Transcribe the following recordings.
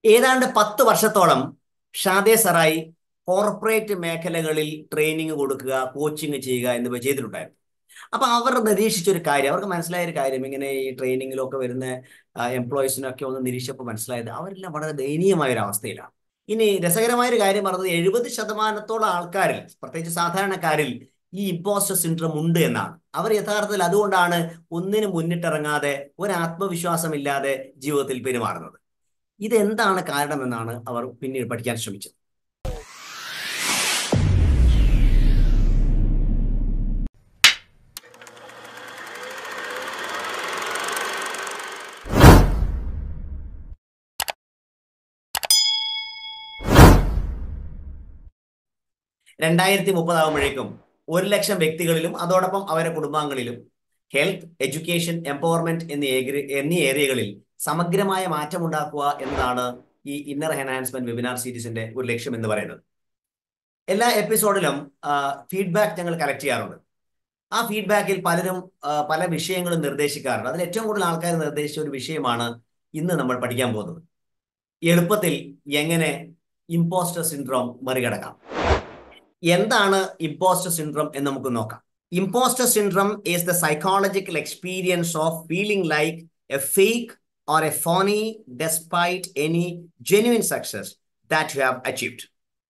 ഏതാണ്ട് പത്ത് വർഷത്തോളം ഷാദെ സറായി കോർപ്പറേറ്റ് മേഖലകളിൽ ട്രെയിനിങ് കൊടുക്കുക കോച്ചിങ് ചെയ്യുക എന്നിവ ചെയ്തിട്ടുണ്ടായിരുന്നു അപ്പൊ അവർ നിരീക്ഷിച്ച ഒരു കാര്യം അവർക്ക് മനസ്സിലായ ഒരു കാര്യം ഇങ്ങനെ ഈ ട്രെയിനിങ്ങിലൊക്കെ വരുന്ന എംപ്ലോയീസിനൊക്കെ ഒന്ന് നിരീക്ഷിച്ചപ്പോൾ മനസ്സിലായത് അവരെല്ലാം വളരെ ദയനീയമായ ഒരു അവസ്ഥയിലാണ് ഇനി രസകരമായ ഒരു കാര്യം പറഞ്ഞത് എഴുപത് ശതമാനത്തോളം ആൾക്കാരിൽ പ്രത്യേകിച്ച് സാധാരണക്കാരിൽ ഈ ഇമ്പോസ്റ്റർ സിൻഡ്രം ഉണ്ട് എന്നാണ് അവർ യഥാർത്ഥത്തിൽ അതുകൊണ്ടാണ് ഒന്നിനും മുന്നിട്ടിറങ്ങാതെ ഒരു ആത്മവിശ്വാസമില്ലാതെ ജീവിതത്തിൽ പെരുമാറുന്നത് ഇതെന്താണ് കാരണമെന്നാണ് അവർ പിന്നീട് പഠിക്കാൻ ശ്രമിച്ചത് രണ്ടായിരത്തി മുപ്പതാകുമ്പോഴേക്കും ഒരു ലക്ഷം വ്യക്തികളിലും അതോടൊപ്പം അവരുടെ കുടുംബാംഗങ്ങളിലും ഹെൽത്ത് എഡ്യൂക്കേഷൻ എംപവർമെന്റ് എന്നീ എന്നീ ഏരിയകളിൽ സമഗ്രമായ മാറ്റം ഉണ്ടാക്കുക എന്നതാണ് ഈ ഇന്നർ എൻഹാൻസ്മെന്റ് വെബിനാർ സീരീസിന്റെ ഒരു ലക്ഷ്യം എന്ന് പറയുന്നത് എല്ലാ എപ്പിസോഡിലും ഫീഡ്ബാക്ക് ഞങ്ങൾ കളക്ട് ചെയ്യാറുണ്ട് ആ ഫീഡ്ബാക്കിൽ പലരും പല വിഷയങ്ങളും നിർദ്ദേശിക്കാറുണ്ട് അതിൽ ഏറ്റവും കൂടുതൽ ആൾക്കാർ നിർദ്ദേശിച്ച ഒരു വിഷയമാണ് ഇന്ന് നമ്മൾ പഠിക്കാൻ പോകുന്നത് എളുപ്പത്തിൽ എങ്ങനെ ഇമ്പോസ്റ്റർ സിൻഡ്രോം മറികടക്കാം എന്താണ് ഇമ്പോസ്റ്റർ സിൻഡ്രോം എന്ന് നമുക്ക് നോക്കാം impostor syndrome is the psychological experience of feeling like a fake or a phony despite any genuine success that you have achieved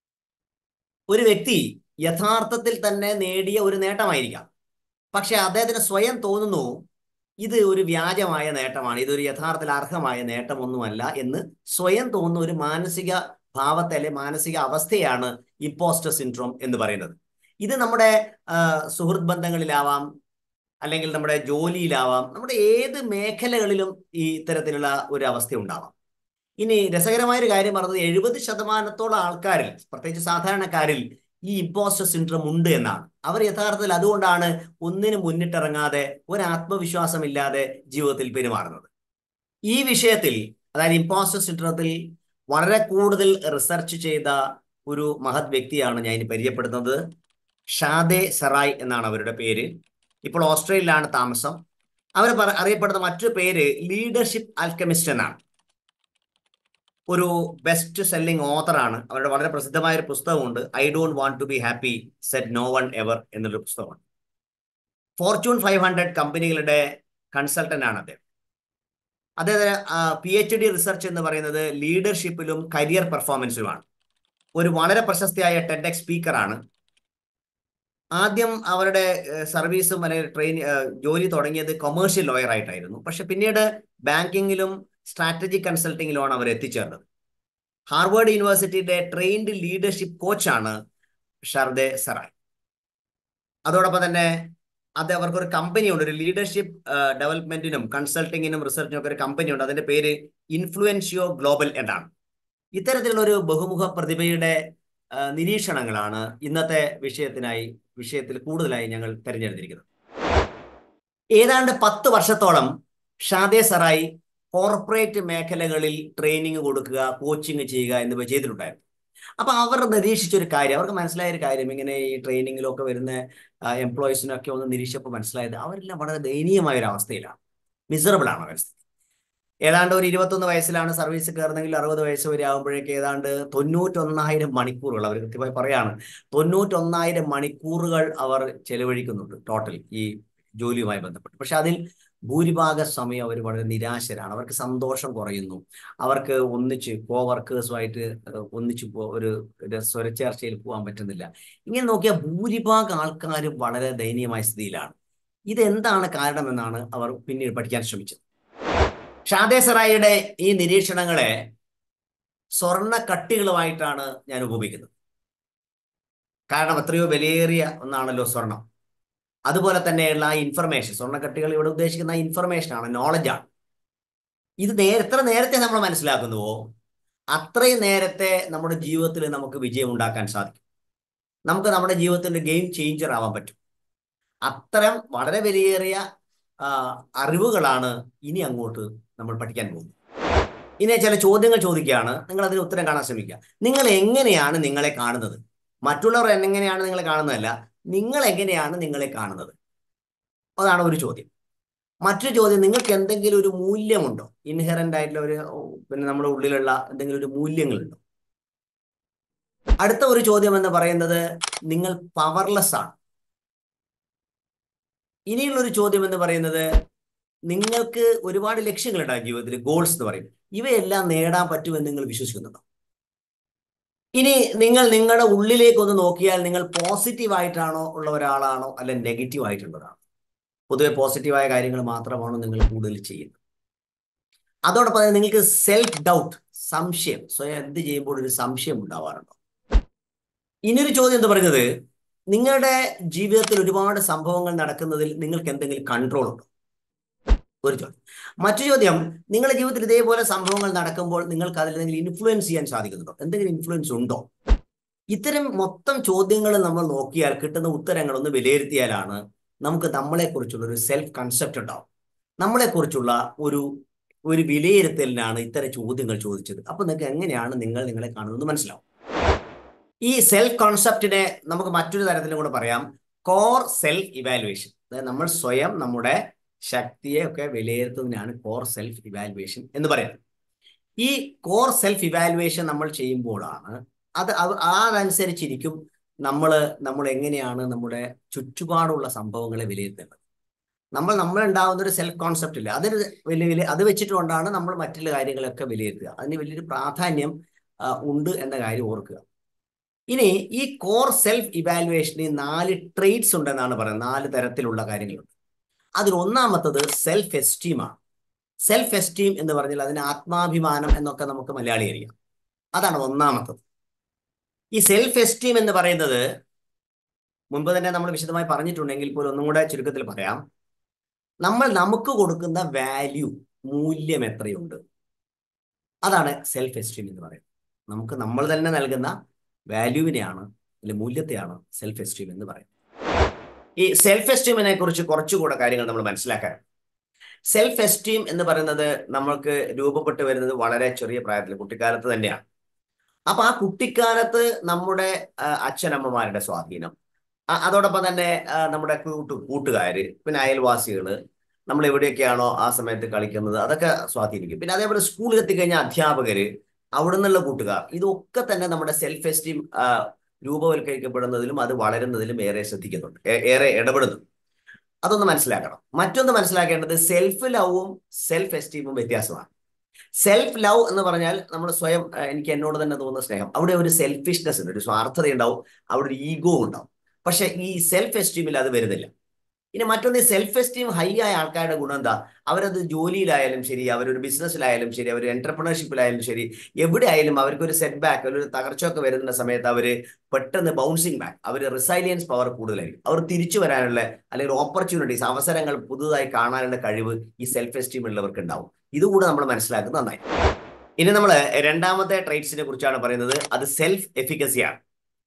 ഒരു വ്യക്തി യഥാർത്ഥത്തിൽ തന്നെ നേടിയ ഒരു നേട്ടമായിരിക്കാം പക്ഷെ അദ്ദേഹത്തിന് സ്വയം തോന്നുന്നു ഇത് ഒരു വ്യാജമായ നേട്ടമാണ് ഇതൊരു യഥാർത്ഥത്തിൽ അർഹമായ നേട്ടമൊന്നുമല്ല എന്ന് സ്വയം തോന്നുന്ന ഒരു മാനസിക ഭാവത്തെ അല്ലെ മാനസിക അവസ്ഥയാണ് ഇമ്പോസ്റ്റർ സിൻഡ്രോം എന്ന് പറയുന്നത് ഇത് നമ്മുടെ സുഹൃത്ത് ബന്ധങ്ങളിലാവാം അല്ലെങ്കിൽ നമ്മുടെ ജോലിയിലാവാം നമ്മുടെ ഏത് മേഖലകളിലും ഈ ഇത്തരത്തിലുള്ള ഒരു അവസ്ഥ ഉണ്ടാവാം ഇനി രസകരമായ ഒരു കാര്യം പറഞ്ഞത് എഴുപത് ശതമാനത്തോളം ആൾക്കാരിൽ പ്രത്യേകിച്ച് സാധാരണക്കാരിൽ ഈ ഇമ്പോസ്റ്റർ സിൻഡ്രോം ഉണ്ട് എന്നാണ് അവർ യഥാർത്ഥത്തിൽ അതുകൊണ്ടാണ് ഒന്നിനും മുന്നിട്ടിറങ്ങാതെ ഒരു ആത്മവിശ്വാസമില്ലാതെ ജീവിതത്തിൽ പെരുമാറുന്നത് ഈ വിഷയത്തിൽ അതായത് ഇമ്പോസ്റ്റർ സിൻഡ്രോത്തിൽ വളരെ കൂടുതൽ റിസർച്ച് ചെയ്ത ഒരു മഹത് വ്യക്തിയാണ് ഞാൻ ഇനി പരിചയപ്പെടുത്തുന്നത് ഷാദെ സറായ് എന്നാണ് അവരുടെ പേര് ഇപ്പോൾ ഓസ്ട്രേലിയയിലാണ് താമസം അവർ അറിയപ്പെടുന്ന മറ്റൊരു പേര് ലീഡർഷിപ്പ് ആൽക്കമിസ്റ്റ് എന്നാണ് ഒരു ബെസ്റ്റ് സെല്ലിംഗ് ഓത്തറാണ് അവരുടെ വളരെ പ്രസിദ്ധമായ ഒരു പുസ്തകമുണ്ട് I don't want to be happy set no one ever എന്നൊരു പുസ്തകമാണ് ഫോർച്യൂൺ ഫൈവ് ഹൺഡ്രഡ് കമ്പനികളുടെ കൺസൾട്ടന്റ് ആണ് അദ്ദേഹം അദ്ദേഹത്തിന് പി എച്ച് ഡി റിസർച്ച് എന്ന് പറയുന്നത് ലീഡർഷിപ്പിലും കരിയർ പെർഫോമൻസിലുമാണ് ഒരു വളരെ പ്രശസ്തിയായ ടെഡ് സ്പീക്കറാണ് ആദ്യം അവരുടെ സർവീസും അല്ലെങ്കിൽ ട്രെയിൻ ജോലി തുടങ്ങിയത് കൊമേഴ്ഷ്യൽ ലോയർ ആയിട്ടായിരുന്നു പക്ഷെ പിന്നീട് ബാങ്കിങ്ങിലും സ്ട്രാറ്റജിക് കൺസൾട്ടിങ്ങിലുമാണ് അവർ എത്തിച്ചേർന്നത് ഹാർവേഡ് യൂണിവേഴ്സിറ്റിയുടെ ട്രെയിൻഡ് ലീഡർഷിപ്പ് കോച്ചാണ് ഷർദെ സറായ് അതോടൊപ്പം തന്നെ അത് അവർക്കൊരു കമ്പനി ഉണ്ട് ഒരു ലീഡർഷിപ്പ് ഡെവലപ്മെന്റിനും കൺസൾട്ടിങ്ങിനും റിസർച്ചിനും ഒക്കെ ഒരു കമ്പനി ഉണ്ട് അതിന്റെ പേര് ഇൻഫ്ലുവൻഷിയോ ഗ്ലോബൽ എന്നാണ് ഇത്തരത്തിലുള്ള ഒരു ബഹുമുഖ പ്രതിഭയുടെ നിരീക്ഷണങ്ങളാണ് ഇന്നത്തെ വിഷയത്തിനായി വിഷയത്തിൽ കൂടുതലായി ഞങ്ങൾ തിരഞ്ഞെടുത്തിരിക്കുന്നത് ഏതാണ്ട് പത്ത് വർഷത്തോളം ഷാദെ സറായി കോർപ്പറേറ്റ് മേഖലകളിൽ ട്രെയിനിങ് കൊടുക്കുക കോച്ചിങ് ചെയ്യുക എന്നിവ ചെയ്തിട്ടുണ്ടായിരുന്നു അപ്പൊ അവർ നിരീക്ഷിച്ച ഒരു കാര്യം അവർക്ക് മനസ്സിലായ ഒരു കാര്യം ഇങ്ങനെ ഈ ട്രെയിനിങ്ങിലൊക്കെ വരുന്ന എംപ്ലോയീസിനൊക്കെ ഒന്ന് നിരീക്ഷിച്ചപ്പോൾ മനസ്സിലായത് അവരെല്ലാം വളരെ ദയനീയമായ ഒരു അവസ്ഥയിലാണ് മിസറബിൾ ആണ് അവസ്ഥ ഏതാണ്ട് ഒരു ഇരുപത്തൊന്ന് വയസ്സിലാണ് സർവീസ് കയറുന്നെങ്കിൽ അറുപത് വയസ്സ് വരെ ആകുമ്പോഴേക്ക് ഏതാണ്ട് തൊണ്ണൂറ്റൊന്നായിരം മണിക്കൂറുകൾ അവർ കൃത്യമായി പറയാണ് തൊണ്ണൂറ്റൊന്നായിരം മണിക്കൂറുകൾ അവർ ചെലവഴിക്കുന്നുണ്ട് ടോട്ടൽ ഈ ജോലിയുമായി ബന്ധപ്പെട്ട് പക്ഷെ അതിൽ ഭൂരിഭാഗ സമയം അവർ വളരെ നിരാശരാണ് അവർക്ക് സന്തോഷം കുറയുന്നു അവർക്ക് ഒന്നിച്ച് കോ വർക്കേഴ്സുമായിട്ട് ഒന്നിച്ച് ഒരു സ്വരച്ചേർച്ചയിൽ പോകാൻ പറ്റുന്നില്ല ഇങ്ങനെ നോക്കിയാൽ ഭൂരിഭാഗം ആൾക്കാരും വളരെ ദയനീയമായ സ്ഥിതിയിലാണ് ഇതെന്താണ് കാരണമെന്നാണ് അവർ പിന്നീട് പഠിക്കാൻ ശ്രമിച്ചത് ഷാദെ സറായിയുടെ ഈ നിരീക്ഷണങ്ങളെ സ്വർണ്ണ കട്ടികളുമായിട്ടാണ് ഞാൻ ഉപയോഗിക്കുന്നത് കാരണം എത്രയോ വിലയേറിയ ഒന്നാണല്ലോ സ്വർണം അതുപോലെ തന്നെയുള്ള ആ ഇൻഫർമേഷൻ സ്വർണ്ണക്കട്ടികൾ ഇവിടെ ഉദ്ദേശിക്കുന്ന ഇൻഫർമേഷൻ ആണ് നോളജാണ് ഇത് നേ എത്ര നേരത്തെ നമ്മൾ മനസ്സിലാക്കുന്നുവോ അത്രയും നേരത്തെ നമ്മുടെ ജീവിതത്തിൽ നമുക്ക് വിജയം ഉണ്ടാക്കാൻ സാധിക്കും നമുക്ക് നമ്മുടെ ജീവിതത്തിന്റെ ഗെയിം ചേഞ്ചർ ആവാൻ പറ്റും അത്തരം വളരെ വിലയേറിയ അറിവുകളാണ് ഇനി അങ്ങോട്ട് നമ്മൾ പഠിക്കാൻ പോകുന്നത് ഇനി ചില ചോദ്യങ്ങൾ ചോദിക്കുകയാണ് നിങ്ങൾ അതിന് ഉത്തരം കാണാൻ ശ്രമിക്കുക നിങ്ങൾ എങ്ങനെയാണ് നിങ്ങളെ കാണുന്നത് മറ്റുള്ളവർ എങ്ങനെയാണ് നിങ്ങളെ കാണുന്നതല്ല നിങ്ങൾ എങ്ങനെയാണ് നിങ്ങളെ കാണുന്നത് അതാണ് ഒരു ചോദ്യം മറ്റൊരു ചോദ്യം നിങ്ങൾക്ക് എന്തെങ്കിലും ഒരു മൂല്യമുണ്ടോ ഇൻഹെറന്റ് ആയിട്ടുള്ള ഒരു പിന്നെ നമ്മുടെ ഉള്ളിലുള്ള എന്തെങ്കിലും ഒരു മൂല്യങ്ങളുണ്ടോ അടുത്ത ഒരു ചോദ്യം എന്ന് പറയുന്നത് നിങ്ങൾ പവർലെസ് ആണ് ഇനിയുള്ള ഒരു ചോദ്യം എന്ന് പറയുന്നത് നിങ്ങൾക്ക് ഒരുപാട് ലക്ഷ്യങ്ങളുണ്ടാകും ജീവിതത്തിൽ ഗോൾസ് എന്ന് പറയും ഇവയെല്ലാം നേടാൻ പറ്റുമെന്ന് നിങ്ങൾ വിശ്വസിക്കുന്നുണ്ടോ ഇനി നിങ്ങൾ നിങ്ങളുടെ ഉള്ളിലേക്ക് ഒന്ന് നോക്കിയാൽ നിങ്ങൾ പോസിറ്റീവ് ആയിട്ടാണോ ഉള്ള ഒരാളാണോ അല്ല നെഗറ്റീവ് ആയിട്ടുള്ള ഒരാളാണോ പൊതുവെ പോസിറ്റീവായ കാര്യങ്ങൾ മാത്രമാണോ നിങ്ങൾ കൂടുതൽ ചെയ്യുന്നത് അതോടൊപ്പം തന്നെ നിങ്ങൾക്ക് സെൽഫ് ഡൗട്ട് സംശയം സ്വയം എന്ത് ചെയ്യുമ്പോൾ ഒരു സംശയം ഉണ്ടാവാറുണ്ടോ ഇനിയൊരു ചോദ്യം എന്ന് പറയുന്നത് നിങ്ങളുടെ ജീവിതത്തിൽ ഒരുപാട് സംഭവങ്ങൾ നടക്കുന്നതിൽ നിങ്ങൾക്ക് എന്തെങ്കിലും കൺട്രോൾ ഉണ്ടോ ഒരു ചോദ്യം മറ്റു ചോദ്യം നിങ്ങളുടെ ജീവിതത്തിൽ ഇതേപോലെ സംഭവങ്ങൾ നടക്കുമ്പോൾ നിങ്ങൾക്ക് അതിൽ എന്തെങ്കിലും ഇൻഫ്ലുവൻസ് ചെയ്യാൻ സാധിക്കുന്നുണ്ടോ എന്തെങ്കിലും ഇൻഫ്ലുവൻസ് ഉണ്ടോ ഇത്തരം മൊത്തം ചോദ്യങ്ങൾ നമ്മൾ നോക്കിയാൽ കിട്ടുന്ന ഉത്തരങ്ങൾ ഒന്ന് വിലയിരുത്തിയാലാണ് നമുക്ക് നമ്മളെക്കുറിച്ചുള്ള ഒരു സെൽഫ് കൺസെപ്റ്റ് ഉണ്ടാവും നമ്മളെക്കുറിച്ചുള്ള ഒരു ഒരു വിലയിരുത്തലിനാണ് ഇത്തരം ചോദ്യങ്ങൾ ചോദിച്ചത് അപ്പൊ നിങ്ങൾക്ക് എങ്ങനെയാണ് നിങ്ങൾ നിങ്ങളെ കാണുന്നത് മനസ്സിലാവും ഈ സെൽഫ് കോൺസെപ്റ്റിനെ നമുക്ക് മറ്റൊരു തരത്തിലും കൂടെ പറയാം കോർ സെൽഫ് ഇവാലുവേഷൻ അതായത് നമ്മൾ സ്വയം നമ്മുടെ ശക്തിയെ ഒക്കെ വിലയിരുത്തുന്നതിനാണ് കോർ സെൽഫ് ഇവാലുവേഷൻ എന്ന് പറയുന്നത് ഈ കോർ സെൽഫ് ഇവാലുവേഷൻ നമ്മൾ ചെയ്യുമ്പോഴാണ് അത് അതനുസരിച്ചിരിക്കും നമ്മൾ നമ്മൾ എങ്ങനെയാണ് നമ്മുടെ ചുറ്റുപാടുള്ള സംഭവങ്ങളെ വിലയിരുത്തേണ്ടത് നമ്മൾ നമ്മൾ ഉണ്ടാകുന്ന ഒരു സെൽഫ് കോൺസെപ്റ്റ് ഇല്ല അതിന് വലിയ വലിയ അത് വെച്ചിട്ടുകൊണ്ടാണ് നമ്മൾ മറ്റുള്ള കാര്യങ്ങളൊക്കെ വിലയിരുത്തുക അതിന് വലിയൊരു പ്രാധാന്യം ഉണ്ട് എന്ന കാര്യം ഓർക്കുക ഇനി ഈ കോർ സെൽഫ് ഇവാലുവേഷന് നാല് ട്രേറ്റ്സ് ഉണ്ടെന്നാണ് പറയുന്നത് നാല് തരത്തിലുള്ള കാര്യങ്ങളുണ്ട് അതിൽ ഒന്നാമത്തത് സെൽഫ് എസ്റ്റീമാണ് സെൽഫ് എസ്റ്റീം എന്ന് പറഞ്ഞാൽ അതിന് ആത്മാഭിമാനം എന്നൊക്കെ നമുക്ക് മലയാളി അറിയാം അതാണ് ഒന്നാമത്തത് ഈ സെൽഫ് എസ്റ്റീം എന്ന് പറയുന്നത് മുൻപ് തന്നെ നമ്മൾ വിശദമായി പറഞ്ഞിട്ടുണ്ടെങ്കിൽ പോലും ഒന്നും കൂടെ ചുരുക്കത്തിൽ പറയാം നമ്മൾ നമുക്ക് കൊടുക്കുന്ന വാല്യൂ മൂല്യം എത്രയുണ്ട് അതാണ് സെൽഫ് എസ്റ്റീം എന്ന് പറയുന്നത് നമുക്ക് നമ്മൾ തന്നെ നൽകുന്ന വാല്യൂവിനെയാണ് അല്ലെങ്കിൽ മൂല്യത്തെയാണ് സെൽഫ് എസ്റ്റീം എന്ന് പറയുന്നത് ഈ സെൽഫ് എസ്റ്റീമിനെ കുറിച്ച് കുറച്ചുകൂടെ കാര്യങ്ങൾ നമ്മൾ മനസ്സിലാക്കാൻ സെൽഫ് എസ്റ്റീം എന്ന് പറയുന്നത് നമ്മൾക്ക് രൂപപ്പെട്ടു വരുന്നത് വളരെ ചെറിയ പ്രായത്തിൽ കുട്ടിക്കാലത്ത് തന്നെയാണ് അപ്പൊ ആ കുട്ടിക്കാലത്ത് നമ്മുടെ അച്ഛനമ്മമാരുടെ സ്വാധീനം അതോടൊപ്പം തന്നെ നമ്മുടെ കൂട്ടു കൂട്ടുകാര് പിന്നെ അയൽവാസികള് നമ്മൾ എവിടെയൊക്കെയാണോ ആ സമയത്ത് കളിക്കുന്നത് അതൊക്കെ സ്വാധീനിക്കും പിന്നെ അതേപോലെ സ്കൂളിൽ എത്തിക്കഴിഞ്ഞാൽ അധ്യാപകര് അവിടെ നിന്നുള്ള കൂട്ടുകാർ ഇതൊക്കെ തന്നെ നമ്മുടെ സെൽഫ് എസ്റ്റീം രൂപവൽക്കരിക്കപ്പെടുന്നതിലും അത് വളരുന്നതിലും ഏറെ ശ്രദ്ധിക്കുന്നുണ്ട് ഏറെ ഇടപെടുന്നു അതൊന്ന് മനസ്സിലാക്കണം മറ്റൊന്ന് മനസ്സിലാക്കേണ്ടത് സെൽഫ് ലവും സെൽഫ് എസ്റ്റീമും വ്യത്യാസമാണ് സെൽഫ് ലവ് എന്ന് പറഞ്ഞാൽ നമ്മൾ സ്വയം എനിക്ക് എന്നോട് തന്നെ തോന്നുന്ന സ്നേഹം അവിടെ ഒരു സെൽഫിഷ്നെസ് ഉണ്ട് ഒരു സ്വാർത്ഥത ഉണ്ടാവും അവിടെ ഒരു ഈഗോ ഉണ്ടാവും പക്ഷെ ഈ സെൽഫ് എസ്റ്റീമിൽ അത് വരുന്നില്ല ഇനി മറ്റൊന്ന് സെൽഫ് എസ്റ്റീം ഹൈ ആയ ആൾക്കാരുടെ ഗുണം എന്താ അവരത് ജോലിയിലായാലും ശരി അവരൊരു ബിസിനസ്സിലായാലും ശരി അവർ എന്റർപ്രണർഷിപ്പിലായാലും ശരി എവിടെ ആയാലും അവർക്ക് ഒരു സെറ്റ് ബാക്ക് ഒരു തകർച്ചയൊക്കെ വരുന്ന സമയത്ത് അവർ പെട്ടെന്ന് ബൗൺസിങ് ബാക്ക് അവർ റിസൈലിയൻസ് പവർ കൂടുതലായിരിക്കും അവർ തിരിച്ചു വരാനുള്ള അല്ലെങ്കിൽ ഓപ്പർച്യൂണിറ്റീസ് അവസരങ്ങൾ പുതുതായി കാണാനുള്ള കഴിവ് ഈ സെൽഫ് എസ്റ്റീം ഉള്ളവർക്ക് ഉണ്ടാവും ഇതുകൂടെ നമ്മൾ മനസ്സിലാക്കുന്നത് നന്നായി ഇനി നമ്മൾ രണ്ടാമത്തെ ട്രേറ്റ്സിനെ കുറിച്ചാണ് പറയുന്നത് അത് സെൽഫ് എഫിക്കസിയാണ്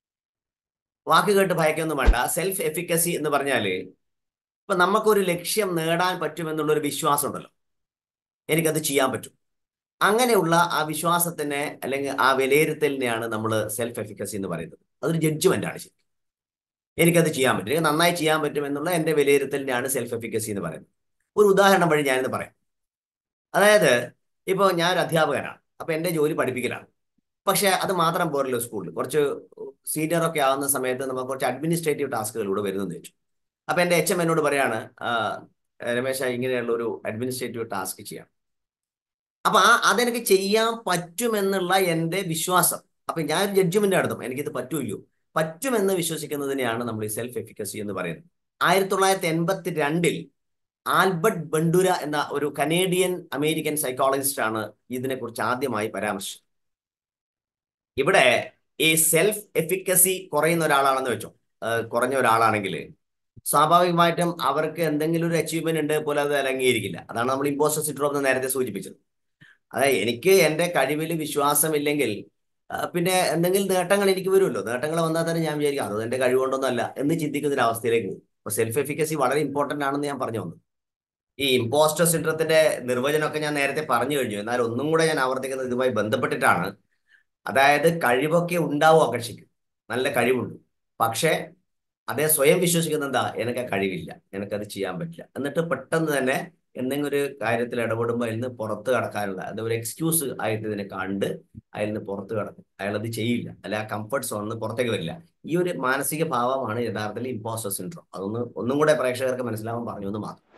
വാക്ക് കേട്ട് ഭയക്കൊന്നും വേണ്ട സെൽഫ് എഫിക്കസി എന്ന് പറഞ്ഞാല് ഇപ്പൊ നമുക്കൊരു ലക്ഷ്യം നേടാൻ പറ്റുമെന്നുള്ള ഒരു വിശ്വാസം ഉണ്ടല്ലോ എനിക്കത് ചെയ്യാൻ പറ്റും അങ്ങനെയുള്ള ആ വിശ്വാസത്തിനെ അല്ലെങ്കിൽ ആ വിലയിരുത്തലിനെയാണ് നമ്മൾ സെൽഫ് എഫിക്കസി എന്ന് പറയുന്നത് അതൊരു ജഡ്ജ്മെന്റ് ആണ് ശരി എനിക്കത് ചെയ്യാൻ പറ്റും എനിക്ക് നന്നായി ചെയ്യാൻ പറ്റും എന്നുള്ള എൻ്റെ വിലയിരുത്തലിനെയാണ് സെൽഫ് എഫിക്കസി എന്ന് പറയുന്നത് ഒരു ഉദാഹരണം വഴി ഞാനിന്ന് പറയാം അതായത് ഇപ്പോൾ ഞാൻ ഒരു അധ്യാപകനാണ് അപ്പൊ എൻ്റെ ജോലി പഠിപ്പിക്കലാണ് പക്ഷെ അത് മാത്രം പോരല്ലോ സ്കൂളിൽ കുറച്ച് സീനിയർ ഒക്കെ ആവുന്ന സമയത്ത് നമുക്ക് കുറച്ച് അഡ്മിനിസ്ട്രേറ്റീവ് ടാസ്കുകളിലൂടെ വരുന്നെന്ന് വെച്ചു അപ്പൊ എൻ്റെ എച്ച് എം എന്നോട് പറയാണ് രമേശ ഇങ്ങനെയുള്ള ഒരു അഡ്മിനിസ്ട്രേറ്റീവ് ടാസ്ക് ചെയ്യാം അപ്പൊ ആ അതെനിക്ക് ചെയ്യാൻ പറ്റുമെന്നുള്ള എൻ്റെ വിശ്വാസം അപ്പൊ ഞാൻ ഒരു ജഡ്ജ്മെന്റ് നടത്തും എനിക്കിത് പറ്റൂല്ലോ പറ്റുമെന്ന് വിശ്വസിക്കുന്നതിനെയാണ് നമ്മൾ ഈ സെൽഫ് എഫിക്കസി എന്ന് പറയുന്നത് ആയിരത്തി തൊള്ളായിരത്തി എൺപത്തി രണ്ടിൽ ആൽബർട്ട് ബണ്ടുര എന്ന ഒരു കനേഡിയൻ അമേരിക്കൻ സൈക്കോളജിസ്റ്റ് ആണ് ഇതിനെക്കുറിച്ച് ആദ്യമായി പരാമർശിച്ചത് ഇവിടെ ഈ സെൽഫ് എഫിക്കസി കുറയുന്ന ഒരാളാണെന്ന് വെച്ചോ കുറഞ്ഞ ഒരാളാണെങ്കിൽ സ്വാഭാവികമായിട്ടും അവർക്ക് എന്തെങ്കിലും ഒരു അച്ചീവ്മെന്റ് ഉണ്ട് പോലെ അത് അലങ്ങിയിരിക്കില്ല അതാണ് നമ്മൾ ഇമ്പോസ്റ്റർ സിൻഡ്രോം എന്ന് നേരത്തെ സൂചിപ്പിച്ചത് അതായത് എനിക്ക് എൻ്റെ കഴിവിൽ വിശ്വാസമില്ലെങ്കിൽ പിന്നെ എന്തെങ്കിലും നേട്ടങ്ങൾ എനിക്ക് വരുമല്ലോ നേട്ടങ്ങൾ വന്നാൽ തന്നെ ഞാൻ വിചാരിക്കും അത് എൻ്റെ കഴിവുകൊണ്ടൊന്നും അല്ല എന്ന് ചിന്തിക്കുന്ന ഒരു അവസ്ഥയിലേക്ക് പോകും അപ്പൊ സെൽഫ് എഫിക്കസി വളരെ ഇമ്പോർട്ടന്റ് ആണെന്ന് ഞാൻ പറഞ്ഞു വന്നു ഈ ഇമ്പോസ്റ്റർ സിൻഡ്രത്തിന്റെ നിർവചനമൊക്കെ ഞാൻ നേരത്തെ പറഞ്ഞു കഴിഞ്ഞു എന്നാൽ ഒന്നും കൂടെ ഞാൻ ആവർത്തിക്കുന്നത് ഇതുമായി ബന്ധപ്പെട്ടിട്ടാണ് അതായത് കഴിവൊക്കെ ഉണ്ടാവും ആകർഷിക്കും നല്ല കഴിവുണ്ട് പക്ഷേ അതേ സ്വയം വിശ്വസിക്കുന്ന എന്താ എനിക്ക് കഴിവില്ല എനിക്കത് ചെയ്യാൻ പറ്റില്ല എന്നിട്ട് പെട്ടെന്ന് തന്നെ എന്തെങ്കിലും ഒരു കാര്യത്തിൽ ഇടപെടുമ്പോൾ അതിൽ നിന്ന് പുറത്ത് കടക്കാനുള്ള അത് ഒരു എക്സ്ക്യൂസ് ആയിട്ട് ഇതിനെ കണ്ട് അതിൽ നിന്ന് പുറത്ത് കടക്കും അയാൾ അത് ചെയ്യില്ല അല്ല ആ കംഫർട്ട് സോണിൽ നിന്ന് പുറത്തേക്ക് വരില്ല ഈ ഒരു മാനസിക ഭാവമാണ് യഥാർത്ഥത്തിൽ ഇമ്പോസ്റ്റർ സിൻഡ്രോം അതൊന്ന് ഒന്നും കൂടെ പ്രേക്ഷകർക്ക് മനസ്സിലാവാൻ പറഞ്ഞു എന്ന് മാത്രം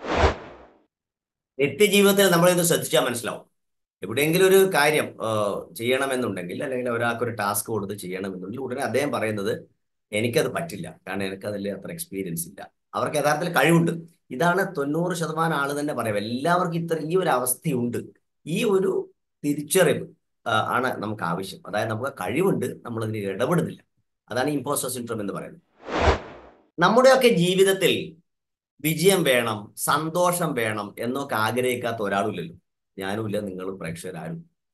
നിത്യജീവിതത്തിൽ നമ്മളിത് ശ്രദ്ധിച്ചാൽ മനസ്സിലാവും എവിടെയെങ്കിലും ഒരു കാര്യം ചെയ്യണമെന്നുണ്ടെങ്കിൽ അല്ലെങ്കിൽ ഒരാൾക്ക് ഒരു ടാസ്ക് കൊടുത്ത് ചെയ്യണമെന്നുണ്ടെങ്കിൽ ഉടനെ അദ്ദേഹം പറയുന്നത് എനിക്കത് പറ്റില്ല കാരണം എനിക്കതിൽ അത്ര എക്സ്പീരിയൻസ് ഇല്ല അവർക്ക് യഥാർത്ഥത്തിൽ കഴിവുണ്ട് ഇതാണ് തൊണ്ണൂറ് ശതമാനം ആള് തന്നെ പറയാം എല്ലാവർക്കും ഇത്ര ഈ ഒരു അവസ്ഥയുണ്ട് ഈ ഒരു തിരിച്ചറിവ് ആണ് നമുക്ക് ആവശ്യം അതായത് നമുക്ക് കഴിവുണ്ട് നമ്മൾ അതിന് ഇടപെടുന്നില്ല അതാണ് ഇമ്പോസ്റ്റർ സിൻഡ്രോം എന്ന് പറയുന്നത് നമ്മുടെയൊക്കെ ജീവിതത്തിൽ വിജയം വേണം സന്തോഷം വേണം എന്നൊക്കെ ആഗ്രഹിക്കാത്ത ഒരാളുമില്ലല്ലോ ഞാനുമില്ല നിങ്ങളും പ്രേക്ഷകരാരും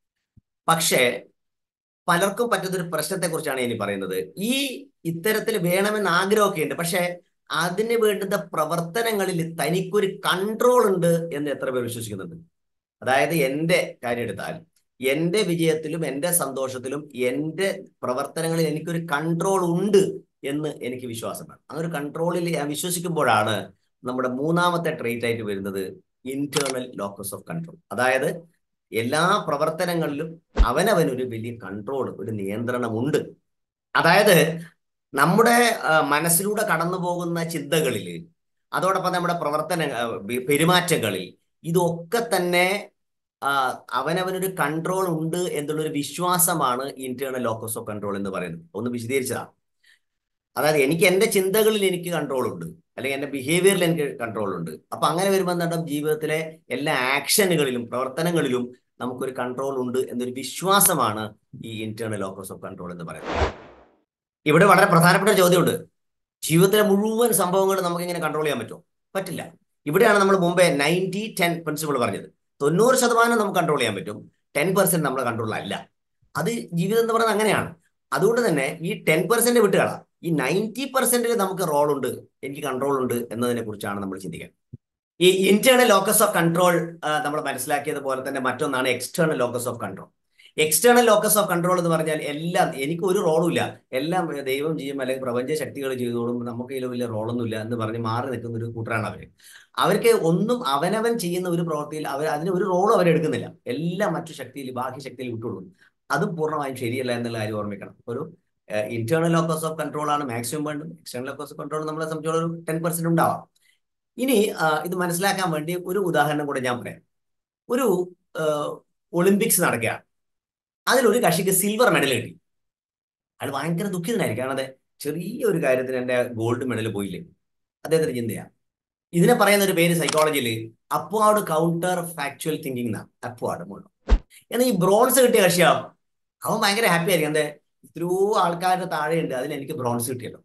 പക്ഷേ പലർക്കും പറ്റുന്നൊരു പ്രശ്നത്തെക്കുറിച്ചാണ് ഇനി പറയുന്നത് ഈ ഇത്തരത്തിൽ വേണമെന്ന് ആഗ്രഹമൊക്കെ ഉണ്ട് പക്ഷേ അതിന് വേണ്ടുന്ന പ്രവർത്തനങ്ങളിൽ തനിക്കൊരു കൺട്രോൾ ഉണ്ട് എന്ന് എത്ര പേർ വിശ്വസിക്കുന്നുണ്ട് അതായത് എൻ്റെ കാര്യം എടുത്താൽ എൻ്റെ വിജയത്തിലും എൻ്റെ സന്തോഷത്തിലും എൻ്റെ പ്രവർത്തനങ്ങളിൽ എനിക്കൊരു കൺട്രോൾ ഉണ്ട് എന്ന് എനിക്ക് വിശ്വാസമാണ് ആ ഒരു കൺട്രോളിൽ ഞാൻ വിശ്വസിക്കുമ്പോഴാണ് നമ്മുടെ മൂന്നാമത്തെ ട്രേറ്റ് ആയിട്ട് വരുന്നത് ഇന്റേണൽ ലോക്കസ് ഓഫ് കൺട്രോൾ അതായത് എല്ലാ പ്രവർത്തനങ്ങളിലും അവനവനൊരു വലിയ കൺട്രോൾ ഒരു നിയന്ത്രണമുണ്ട് അതായത് നമ്മുടെ മനസ്സിലൂടെ കടന്നു പോകുന്ന ചിന്തകളിൽ അതോടൊപ്പം നമ്മുടെ പ്രവർത്തന പെരുമാറ്റങ്ങളിൽ ഇതൊക്കെ തന്നെ അവനവനൊരു കൺട്രോൾ ഉണ്ട് എന്നുള്ളൊരു വിശ്വാസമാണ് ഇന്റേണൽ ലോക്കസ് ഓഫ് കൺട്രോൾ എന്ന് പറയുന്നത് ഒന്ന് വിശദീകരിച്ചതാണ് അതായത് എനിക്ക് എൻ്റെ ചിന്തകളിൽ എനിക്ക് കൺട്രോൾ ഉണ്ട് അല്ലെങ്കിൽ എൻ്റെ ബിഹേവിയറിൽ എനിക്ക് കൺട്രോൾ ഉണ്ട് അപ്പൊ അങ്ങനെ വരുമ്പോൾ എന്താണ് ജീവിതത്തിലെ എല്ലാ ആക്ഷനുകളിലും പ്രവർത്തനങ്ങളിലും നമുക്കൊരു കൺട്രോൾ ഉണ്ട് എന്നൊരു വിശ്വാസമാണ് ഈ ഇന്റേണൽ ലോക്കസ് ഓഫ് കൺട്രോൾ എന്ന് പറയുന്നത് ഇവിടെ വളരെ പ്രധാനപ്പെട്ട ഒരു ചോദ്യമുണ്ട് ജീവിതത്തിലെ മുഴുവൻ സംഭവങ്ങളും നമുക്ക് ഇങ്ങനെ കൺട്രോൾ ചെയ്യാൻ പറ്റുമോ പറ്റില്ല ഇവിടെയാണ് നമ്മൾ മുമ്പേ നയൻറ്റി ടെൻ പ്രിൻസിപ്പിൾ പറഞ്ഞത് തൊണ്ണൂറ് ശതമാനം നമുക്ക് കൺട്രോൾ ചെയ്യാൻ പറ്റും ടെൻ പെർസെന്റ് നമ്മുടെ കൺട്രോൾ അല്ല അത് ജീവിതം എന്ന് പറയുന്നത് അങ്ങനെയാണ് അതുകൊണ്ട് തന്നെ ഈ ടെൻ പെർസെന്റ് വിട്ടുകളാം ഈ നയൻറ്റി പെർസെന്റിൽ നമുക്ക് റോൾ ഉണ്ട് എനിക്ക് കൺട്രോൾ ഉണ്ട് എന്നതിനെ കുറിച്ചാണ് നമ്മൾ ചിന്തിക്കുക ഈ ഇന്റേണൽ ലോക്കസ് ഓഫ് കൺട്രോൾ നമ്മൾ മനസ്സിലാക്കിയതുപോലെ തന്നെ മറ്റൊന്നാണ് external locus of control external locus of control എന്ന് പറഞ്ഞാൽ എല്ലാം എനിക്ക് ഒരു റോളും ഇല്ല എല്ലാം ദൈവം ചെയ്യും അല്ലെങ്കിൽ പ്രപഞ്ച ശക്തികൾ ചെയ്തോളും നമുക്ക് ഇതിൽ വലിയ റോളൊന്നുമില്ല എന്ന് പറഞ്ഞ് മാറി നിൽക്കുന്ന ഒരു കൂട്ടരാണ് അവർ അവർക്ക് ഒന്നും അവനവൻ ചെയ്യുന്ന ഒരു പ്രവൃത്തിയിൽ അവർ അതിന് ഒരു റോളും അവരെടുക്കുന്നില്ല എല്ലാം മറ്റു ശക്തിയിൽ ബാഹ്യ ശക്തിയിൽ വിട്ടുകൊടുക്കും അതും പൂർണ്ണമായും ശരിയല്ല എന്നുള്ള കാര്യം ഓർമ്മിക്കണം ഒരു ഇന്റേണൽ ലോക്കസ് ഓഫ് കൺട്രോൾ ആണ് മാക്സിമം വേണ്ടത് എക്സ്റ്റേണൽ ലോക്കസ് ഓഫ് കൺട്രോൾ നമ്മളെ സംബന്ധിച്ചോളം ഒരു ടെൻ പെർസെന്റ് ഉണ്ടാവാം ഇനി ഇത് മനസ്സിലാക്കാൻ വേണ്ടി ഒരു ഉദാഹരണം കൂടെ ഞാൻ പറയാം ഒരു ഒളിമ്പിക്സ് നടക്കുകയാണ് അതിലൊരു കക്ഷിക്ക് സിൽവർ മെഡൽ കിട്ടി അയാൾ ഭയങ്കര ദുഃഖിതനായിരിക്കും കാരണം അതെ ചെറിയ ഒരു കാര്യത്തിന് എൻ്റെ ഗോൾഡ് മെഡൽ പോയില്ലേ അദ്ദേഹത്തിന് ചിന്തയാണ് ഇതിനെ പറയുന്ന ഒരു പേര് സൈക്കോളജിയിൽ അപ്വാർഡ് കൗണ്ടർ ഫാക്ച്വൽ തിങ്കിങ് എന്നാണ് അപ്വാർഡ് മുഴുവൻ എന്നാൽ ഈ ബ്രോൺസ് കിട്ടിയ കക്ഷിയാ അവൻ ഭയങ്കര ഹാപ്പി ആയിരിക്കും എന്താ ഇത്രയോ ആൾക്കാരുടെ താഴെയുണ്ട് അതിന് എനിക്ക് ബ്രോൺസ് കിട്ടിയല്ലോ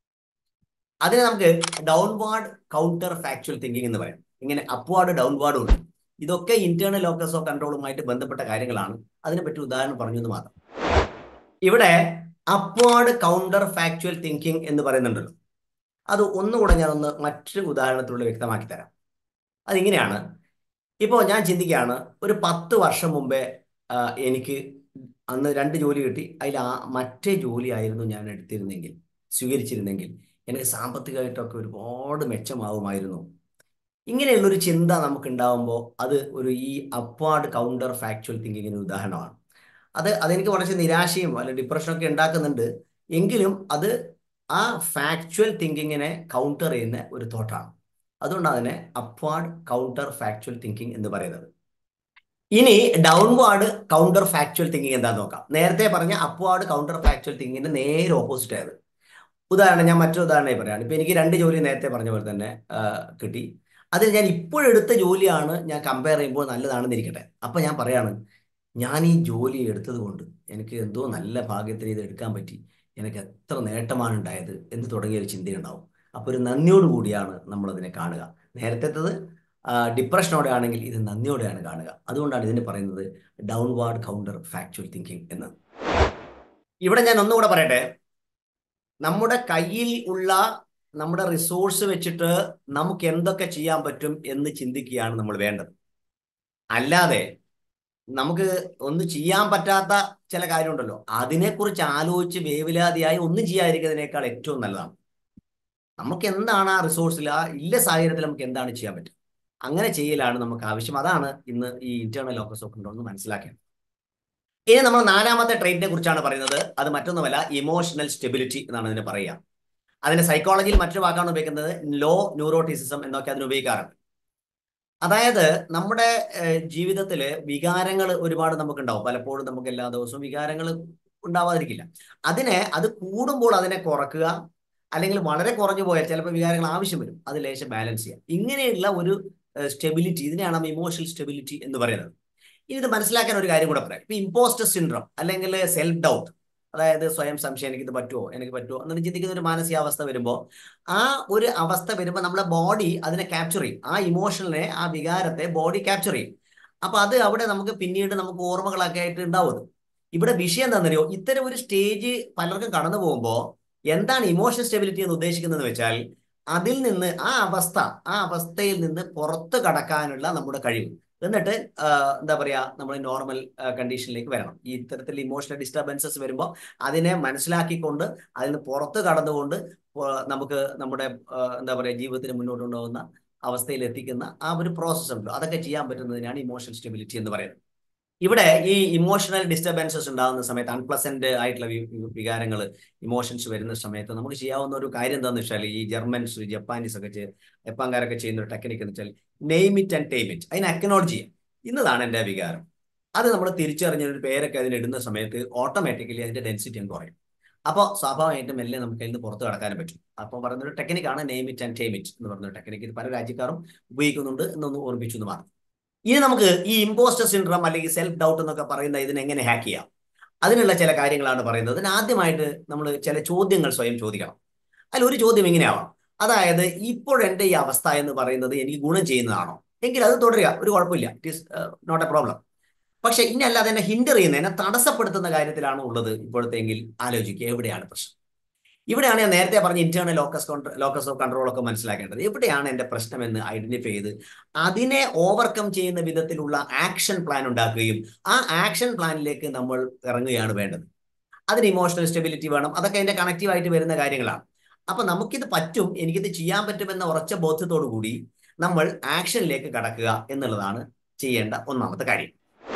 അതിനെ നമുക്ക് ഡൗൺവാർഡ് കൗണ്ടർ ഫാക്ച്വൽ തിങ്കിങ് എന്ന് പറയാം ഇങ്ങനെ അപ്വാർഡ് ഡൗൺവാർഡും ഉണ്ട് ഇതൊക്കെ ഇന്റേണൽ ലോക്കസ് ഓഫ് കൺട്രോളുമായിട്ട് ബന്ധപ്പെട്ട കാര്യങ്ങളാണ് അതിനെപ്പറ്റി ഉദാഹരണം പറഞ്ഞു എന്ന് മാത്രം ഇവിടെ അപ്വാർഡ് കൗണ്ടർ ഫാക്ച്വൽ തിങ്കിങ് എന്ന് പറയുന്നുണ്ടല്ലോ അത് ഒന്നുകൂടെ ഞാനൊന്ന് മറ്റൊരു ഉദാഹരണത്തിലൂടെ വ്യക്തമാക്കി തരാം അതിങ്ങനെയാണ് ഇപ്പോൾ ഞാൻ ചിന്തിക്കുകയാണ് ഒരു പത്ത് വർഷം മുമ്പേ എനിക്ക് അന്ന് രണ്ട് ജോലി കിട്ടി അതിൽ ആ മറ്റേ ജോലി ആയിരുന്നു ഞാൻ എടുത്തിരുന്നെങ്കിൽ സ്വീകരിച്ചിരുന്നെങ്കിൽ എനിക്ക് സാമ്പത്തികമായിട്ടൊക്കെ ഒരുപാട് മെച്ചമാവുമായിരുന്നു ഇങ്ങനെയുള്ളൊരു ചിന്ത നമുക്ക് ഉണ്ടാവുമ്പോൾ അത് ഒരു ഈ അപ്വാർഡ് കൗണ്ടർ ഫാക്ച്വൽ തിങ്കിങ്ങിന് ഉദാഹരണമാണ് അത് അതെനിക്ക് കുറച്ച് നിരാശയും അല്ലെങ്കിൽ ഡിപ്രഷനൊക്കെ ഉണ്ടാക്കുന്നുണ്ട് എങ്കിലും അത് ആ ഫാക്ച്വൽ തിങ്കിങ്ങിനെ കൗണ്ടർ ചെയ്യുന്ന ഒരു തോട്ടാണ് അതുകൊണ്ടാണ് അതിനെ അപ്വാർഡ് കൗണ്ടർ ഫാക്ച്വൽ തിങ്കിങ് എന്ന് പറയുന്നത് ഇനി ഡൗൺവാർഡ് കൗണ്ടർ ഫാക്ച്വൽ തിങ്കിങ് എന്താന്ന് നോക്കാം നേരത്തെ പറഞ്ഞ അപ്വാർഡ് കൗണ്ടർ ഫാക്ച്വൽ തിങ്കിങ്ങിന്റെ നേരെ ഓപ്പോസിറ്റ് ആയത് ഉദാഹരണം ഞാൻ മറ്റൊരു ഉദാഹരണമായി പറയാണ് ഇപ്പൊ എനിക്ക് രണ്ട് ജോലി നേരത്തെ പറഞ്ഞ പോലെ തന്നെ കിട്ടി അതിൽ ഞാൻ ഇപ്പോഴെടുത്ത ജോലിയാണ് ഞാൻ കമ്പയർ ചെയ്യുമ്പോൾ നല്ലതാണെന്ന് ഇരിക്കട്ടെ അപ്പൊ ഞാൻ പറയാണ് ഞാൻ ഈ ജോലി എടുത്തത് കൊണ്ട് എനിക്ക് എന്തോ നല്ല ഭാഗ്യത്തിന് ഇത് എടുക്കാൻ പറ്റി എനിക്ക് എത്ര നേട്ടമാണ് ഉണ്ടായത് എന്ന് തുടങ്ങിയ ഒരു ചിന്തയുണ്ടാവും അപ്പോൾ ഒരു നന്ദിയോട് കൂടിയാണ് നമ്മൾ അതിനെ കാണുക നേരത്തേത്തത് ഡിപ്രഷനോടെ ആണെങ്കിൽ ഇത് നന്ദിയോടെയാണ് കാണുക അതുകൊണ്ടാണ് ഇതിന് പറയുന്നത് ഡൗൺവാർഡ് കൗണ്ടർ ഫാക്ച്വൽ തിങ്കിങ് എന്ന് ഇവിടെ ഞാൻ ഒന്നുകൂടെ പറയട്ടെ നമ്മുടെ കയ്യിൽ ഉള്ള നമ്മുടെ റിസോഴ്സ് വെച്ചിട്ട് നമുക്ക് എന്തൊക്കെ ചെയ്യാൻ പറ്റും എന്ന് ചിന്തിക്കുകയാണ് നമ്മൾ വേണ്ടത് അല്ലാതെ നമുക്ക് ഒന്നും ചെയ്യാൻ പറ്റാത്ത ചില കാര്യമുണ്ടല്ലോ അതിനെക്കുറിച്ച് ആലോചിച്ച് വേവലാതിയായി ഒന്നും ചെയ്യാതിരിക്കുന്നതിനേക്കാൾ ഏറ്റവും നല്ലതാണ് നമുക്ക് എന്താണ് ആ റിസോഴ്സിൽ ആ ഇല്ല സാഹചര്യത്തിൽ നമുക്ക് എന്താണ് ചെയ്യാൻ പറ്റുക അങ്ങനെ ചെയ്യലാണ് നമുക്ക് ആവശ്യം അതാണ് ഇന്ന് ഈ ഇന്റേണൽ ലോക്കസ് ഓഫ് കൺട്രോൾ എന്ന് മനസ്സിലാക്കേണ്ടത് ഇനി നമ്മൾ നാലാമത്തെ ട്രെയിറ്റിനെ കുറിച്ചാണ് പറയുന്നത് അത് മറ്റൊന്നുമല്ല ഇമോഷണൽ സ്റ്റെബിലിറ്റി എന്നാണ് ഇതിനെ പറയുക അതിന്റെ സൈക്കോളജിയിൽ മറ്റൊരു വാക്കാണ് ഉപയോഗിക്കുന്നത് ലോ ന്യൂറോട്ടിസിസം എന്നൊക്കെ അതിന് ഉപയോഗിക്കാറുണ്ട് അതായത് നമ്മുടെ ജീവിതത്തിൽ വികാരങ്ങൾ ഒരുപാട് നമുക്ക് ഉണ്ടാവും പലപ്പോഴും നമുക്ക് എല്ലാ ദിവസവും വികാരങ്ങൾ ഉണ്ടാവാതിരിക്കില്ല അതിനെ അത് കൂടുമ്പോൾ അതിനെ കുറക്കുക അല്ലെങ്കിൽ വളരെ കുറഞ്ഞു പോയാൽ ചിലപ്പോൾ വികാരങ്ങൾ ആവശ്യം വരും അത് ലേശം ബാലൻസ് ചെയ്യാം ഇങ്ങനെയുള്ള ഒരു സ്റ്റെബിലിറ്റി ഇതിനെയാണ് ഇമോഷണൽ സ്റ്റെബിലിറ്റി എന്ന് പറയുന്നത് ഇനി ഇത് മനസ്സിലാക്കാൻ ഒരു കാര്യം കൂടെ പറയാം ഇപ്പൊ ഇമ്പോസ്റ്റർ സിൻഡ്രോം അല്ലെങ്കിൽ സെൽഫ് ഡൗട്ട് അതായത് സ്വയം സംശയം എനിക്കിത് പറ്റുമോ എനിക്ക് പറ്റുമോ എന്ന് ചിന്തിക്കുന്ന ഒരു മാനസികാവസ്ഥ വരുമ്പോൾ ആ ഒരു അവസ്ഥ വരുമ്പോൾ നമ്മളെ ബോഡി അതിനെ ക്യാപ്ചർ ചെയ്യും ആ ഇമോഷണലിനെ ആ വികാരത്തെ ബോഡി ക്യാപ്ചർ ചെയ്യും അപ്പൊ അത് അവിടെ നമുക്ക് പിന്നീട് നമുക്ക് ഓർമ്മകളൊക്കെ ആയിട്ട് ഉണ്ടാവും ഇവിടെ വിഷയം എന്താണെന്നറിയോ ഇത്തരം ഒരു സ്റ്റേജ് പലർക്കും കടന്നു പോകുമ്പോൾ എന്താണ് ഇമോഷണൽ സ്റ്റെബിലിറ്റി എന്ന് ഉദ്ദേശിക്കുന്നത് വെച്ചാൽ അതിൽ നിന്ന് ആ അവസ്ഥ ആ അവസ്ഥയിൽ നിന്ന് പുറത്ത് കടക്കാനുള്ള നമ്മുടെ കഴിവ് എന്നിട്ട് എന്താ പറയാ നമ്മൾ നോർമൽ കണ്ടീഷനിലേക്ക് വരണം ഈ ഇത്തരത്തിൽ ഇമോഷണൽ ഡിസ്റ്റർബൻസസ് വരുമ്പോൾ അതിനെ മനസ്സിലാക്കിക്കൊണ്ട് അതിന് പുറത്ത് കടന്നുകൊണ്ട് നമുക്ക് നമ്മുടെ എന്താ പറയാ ജീവിതത്തിന് മുന്നോട്ട് കൊണ്ടുപോകുന്ന അവസ്ഥയിൽ എത്തിക്കുന്ന ആ ഒരു പ്രോസസ്സ് ഉണ്ട് അതൊക്കെ ചെയ്യാൻ പറ്റുന്നതിനാണ് ഇമോഷണൽ സ്റ്റെബിലിറ്റി എന്ന് പറയുന്നത് ഇവിടെ ഈ ഇമോഷണൽ ഡിസ്റ്റർബൻസസ് ഉണ്ടാകുന്ന സമയത്ത് അൺപ്ലസന്റ് ആയിട്ടുള്ള വികാരങ്ങൾ ഇമോഷൻസ് വരുന്ന സമയത്ത് നമുക്ക് ചെയ്യാവുന്ന ഒരു കാര്യം എന്താണെന്ന് വെച്ചാൽ ഈ ജർമ്മൻസ് ജപ്പാനീസ് ഒക്കെ ജപ്പാൻകാരൊക്കെ ചെയ്യുന്ന ഒരു ടെക്നിക്ക് എന്ന് വെച്ചാൽ name it and tame it അതിന് അക്നോളജ് ചെയ്യാം ഇന്നതാണ് എൻ്റെ വികാരം അത് നമ്മൾ തിരിച്ചറിഞ്ഞ ഒരു പേരൊക്കെ അതിന് ഇടുന്ന സമയത്ത് ഓട്ടോമാറ്റിക്കലി അതിന്റെ ഡെൻസിറ്റി അങ്ങ് കുറയും അപ്പോൾ സ്വാഭാവികമായിട്ടും മെല്ലെ നമുക്ക് അതിൽ നിന്ന് പുറത്ത് കടക്കാനും പറ്റും അപ്പോൾ പറയുന്ന ഒരു ടെക്നിക്കാണ് name it and tame it എന്ന് പറഞ്ഞ ടെക്നിക്ക് ഇത് പല രാജ്യക്കാരും ഉപയോഗിക്കുന്നുണ്ട് എന്നൊന്ന് ഓർമ്മിച്ചു എന്ന് പറഞ്ഞു ഇനി നമുക്ക് ഈ ഇമ്പോസ്റ്റർ സിൻഡ്രം അല്ലെങ്കിൽ സെൽഫ് ഡൗട്ട് എന്നൊക്കെ പറയുന്ന ഇതിനെ എങ്ങനെ ഹാക്ക് ചെയ്യാം അതിനുള്ള ചില കാര്യങ്ങളാണ് പറയുന്നത് അതിന് ആദ്യമായിട്ട് നമ്മൾ ചില ചോദ്യങ്ങൾ സ്വയം ചോദിക്കണം അതിൽ ഒരു ചോദ്യം ഇങ്ങനെയാവാം അതായത് ഇപ്പോഴെൻ്റെ ഈ അവസ്ഥ എന്ന് പറയുന്നത് എനിക്ക് ഗുണം ചെയ്യുന്നതാണോ എങ്കിൽ അത് തുടരുക ഒരു കുഴപ്പമില്ല it is not a problem പക്ഷെ ഇനി അല്ലാതെ എന്നെ ഹിൻഡർ ചെയ്യുന്ന എന്നെ തടസ്സപ്പെടുത്തുന്ന കാര്യത്തിലാണ് ഉള്ളത് ഇപ്പോഴത്തെ എങ്കിൽ ആലോചിക്കുക എവിടെയാണ് പ്രശ്നം ഇവിടെയാണ് ഞാൻ നേരത്തെ പറഞ്ഞ internal locus locus of control ഒക്കെ മനസ്സിലാക്കേണ്ടത് എവിടെയാണ് എൻ്റെ പ്രശ്നം എന്ന് ഐഡന്റിഫൈ ചെയ്ത് അതിനെ ഓവർകം ചെയ്യുന്ന വിധത്തിലുള്ള ആക്ഷൻ പ്ലാൻ ഉണ്ടാക്കുകയും ആ ആക്ഷൻ പ്ലാനിലേക്ക് നമ്മൾ ഇറങ്ങുകയാണ് വേണ്ടത് അതിന് ഇമോഷണൽ സ്റ്റെബിലിറ്റി വേണം അതൊക്കെ അതിന്റെ കണക്റ്റീവ് ആയിട്ട് വരുന്ന കാര്യങ്ങളാണ് അപ്പൊ നമുക്കിത് പറ്റും എനിക്കിത് ചെയ്യാൻ പറ്റുമെന്ന ഉറച്ച ബോധ്യത്തോടു കൂടി നമ്മൾ ആക്ഷനിലേക്ക് കടക്കുക എന്നുള്ളതാണ് ചെയ്യേണ്ട ഒന്നാമത്തെ കാര്യം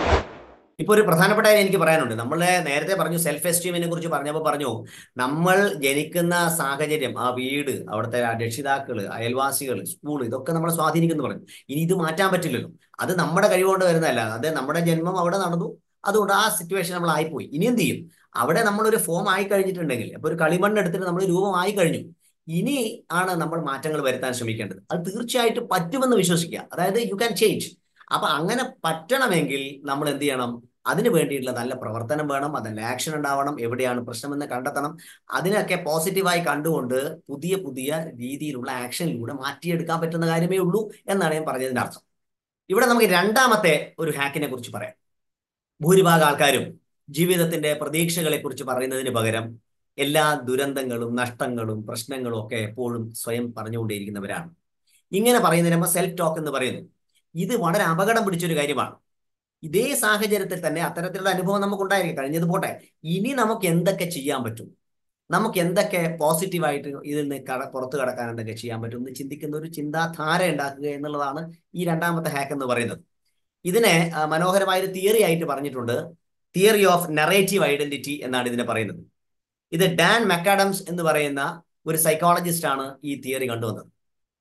ഇപ്പൊ ഒരു പ്രധാനപ്പെട്ട കാര്യം എനിക്ക് പറയാനുണ്ട് നമ്മൾ നേരത്തെ പറഞ്ഞു സെൽഫ് എസ്റ്റീമിനെ കുറിച്ച് പറഞ്ഞപ്പോൾ പറഞ്ഞു നമ്മൾ ജനിക്കുന്ന സാഹചര്യം ആ വീട് അവിടുത്തെ രക്ഷിതാക്കള് അയൽവാസികൾ സ്കൂൾ ഇതൊക്കെ നമ്മളെ സ്വാധീനിക്കുന്നു പറഞ്ഞു ഇനി ഇത് മാറ്റാൻ പറ്റില്ലല്ലോ അത് നമ്മുടെ കഴിവുകൊണ്ട് വരുന്നതല്ല അത് നമ്മുടെ ജന്മം അവിടെ നടന്നു അതുകൊണ്ട് ആ സിറ്റുവേഷൻ നമ്മൾ ആയിപ്പോയി ഇനി എന്ത് ചെയ്യും അവിടെ നമ്മളൊരു ഫോം ആയി കഴിഞ്ഞിട്ടുണ്ടെങ്കിൽ അപ്പൊ ഒരു കളിമണ്ണ് എടുത്തിട്ട് നമ്മൾ രൂപമായി കഴിഞ്ഞു ഇനി ആണ് നമ്മൾ മാറ്റങ്ങൾ വരുത്താൻ ശ്രമിക്കേണ്ടത് അത് തീർച്ചയായിട്ടും പറ്റുമെന്ന് വിശ്വസിക്കുക അതായത് യു ക്യാൻ ചേഞ്ച് അപ്പൊ അങ്ങനെ പറ്റണമെങ്കിൽ നമ്മൾ എന്ത് ചെയ്യണം അതിന് വേണ്ടിയിട്ടുള്ള നല്ല പ്രവർത്തനം വേണം അതിൻ്റെ ആക്ഷൻ ഉണ്ടാവണം എവിടെയാണ് പ്രശ്നമെന്ന് കണ്ടെത്തണം അതിനൊക്കെ പോസിറ്റീവായി കണ്ടുകൊണ്ട് പുതിയ പുതിയ രീതിയിലുള്ള ആക്ഷനിലൂടെ മാറ്റിയെടുക്കാൻ പറ്റുന്ന കാര്യമേ ഉള്ളൂ എന്നാണ് ഞാൻ പറഞ്ഞതിൻ്റെ അർത്ഥം ഇവിടെ നമുക്ക് രണ്ടാമത്തെ ഒരു ഹാക്കിനെ കുറിച്ച് പറയാം ഭൂരിഭാഗം ആൾക്കാരും ജീവിതത്തിന്റെ പ്രതീക്ഷകളെ കുറിച്ച് പറയുന്നതിന് പകരം എല്ലാ ദുരന്തങ്ങളും നഷ്ടങ്ങളും പ്രശ്നങ്ങളും ഒക്കെ എപ്പോഴും സ്വയം പറഞ്ഞുകൊണ്ടേയിരിക്കുന്നവരാണ് ഇങ്ങനെ പറയുന്നതിന് നമ്മൾ സെൽഫ് ടോക്ക് എന്ന് പറയുന്നു ഇത് വളരെ അപകടം പിടിച്ചൊരു കാര്യമാണ് ഇതേ സാഹചര്യത്തിൽ തന്നെ അത്തരത്തിലുള്ള അനുഭവം നമുക്ക് ഉണ്ടായിരിക്കും കഴിഞ്ഞത് പോട്ടെ ഇനി നമുക്ക് എന്തൊക്കെ ചെയ്യാൻ പറ്റും നമുക്ക് എന്തൊക്കെ പോസിറ്റീവായിട്ട് ഇതിൽ നിന്ന് കട പുറത്തു കടക്കാൻ എന്തൊക്കെ ചെയ്യാൻ പറ്റും എന്ന് ചിന്തിക്കുന്ന ഒരു ചിന്താധാര ഉണ്ടാക്കുക എന്നുള്ളതാണ് ഈ രണ്ടാമത്തെ ഹാക്ക് എന്ന് പറയുന്നത് ഇതിനെ മനോഹരമായ ഒരു തിയറി ആയിട്ട് പറഞ്ഞിട്ടുണ്ട് തിയറി ഓഫ് നറേറ്റീവ് ഐഡന്റിറ്റി എന്നാണ് ഇതിനെ പറയുന്നത് ഇത് ഡാൻ മെക്കാഡംസ് എന്ന് പറയുന്ന ഒരു സൈക്കോളജിസ്റ്റ് ആണ് ഈ തിയറി കണ്ടുവന്നത്